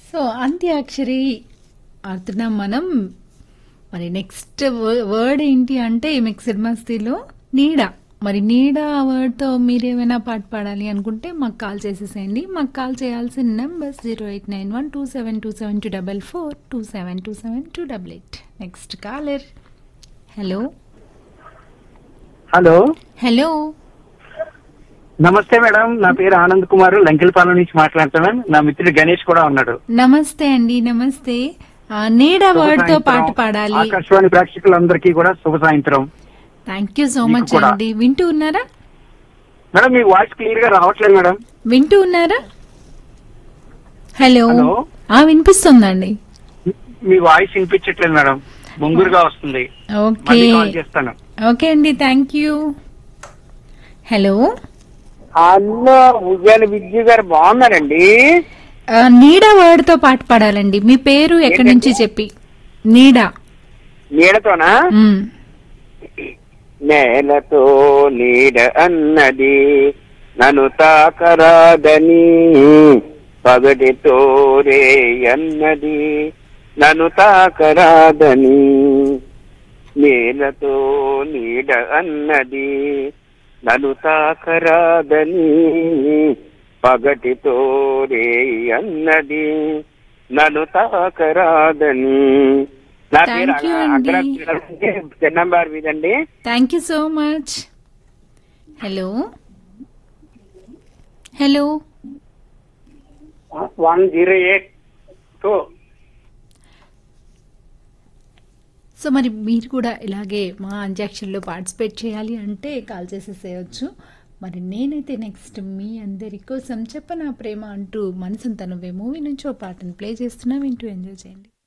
So antakshari ఆడుతున్నాం మనం మరి నెక్స్ట్ వర్డ్ ఏంటి అంటే మిక్స్డ్ మస్తీలో నీడ మరి నీడ వర్డ్తో మీరు ఏమైనా పాట పాడాలి అనుకుంటే మాకు కాల్ చేసేసేయండి మాకు కాల్ చేయాల్సిన number zero eight nine one two seven two seven two double four two seven two seven two double eight next caller hello hello hello నమస్తే మేడం నా పేరు ఆనంద్ కుమార్ లంకెలపాలెం నుంచి మాట్లాడుతున్నాను నా మిత్రుడు గణేష్ కూడా ఉన్నాడు నమస్తే అండి నమస్తే ఆ, నీడ శుభ వర్డ్ తో పాట సాయంత్రం. పాడాలి ఆకాశవాణి ప్రేక్షకులందరికీ కూడా శుభ సాయంత్రం థ్యాంక్ యూ సో మీకు మచ్ కూడా. అండి వింటూ ఉన్నారా మేడం మీ వాయిస్ క్లియర్ గా రావట్లేదు మేడం వింటూ ఉన్నారా హలో హలో. ఆ వినిపిస్తుందండి మీ వాయిస్ వినిపించట్లేదు మేడం ముంగురుగా వస్తుంది ఓకే మళ్ళీ కాల్ చేస్తాను ఓకే అండి thank you hello hello Udyala Vidyu garu బాగున్నారండి ఆ, నీడ వర్డ్ తో పాట పాడాలండి మీ పేరు ఎక్కడి నుంచి చెప్పి నీడ నీడతోనా మ్. నేలతో నీడ అన్నది నన్ను తాకరాదని పగటితో రే అన్నది నన్ను తాకరాదని నేలతో నీడ అన్నది నన్ను తాకరాదని పగటితో రే అన్నది నన్ను తాకరాదని నా పేరు Thank you అండి. చెన్నంబార్ మీదండి thank you so much hello hello one zero eight two so మరి మీరు కూడా ఇలాగే మా అంత్యాక్షరిలో పార్టిసిపేట్ చేయాలి అంటే కాల్ చేసేసేయచ్చు మరి నేనైతే నెక్స్ట్ మీ అందరి కోసం చెప్పనా ప్రేమ అంటూ మనసంత నువ్వే మూవీ నుంచి ఓ పాటను ప్లే చేస్తున్నా వింటూ ఎంజాయ్ చేయండి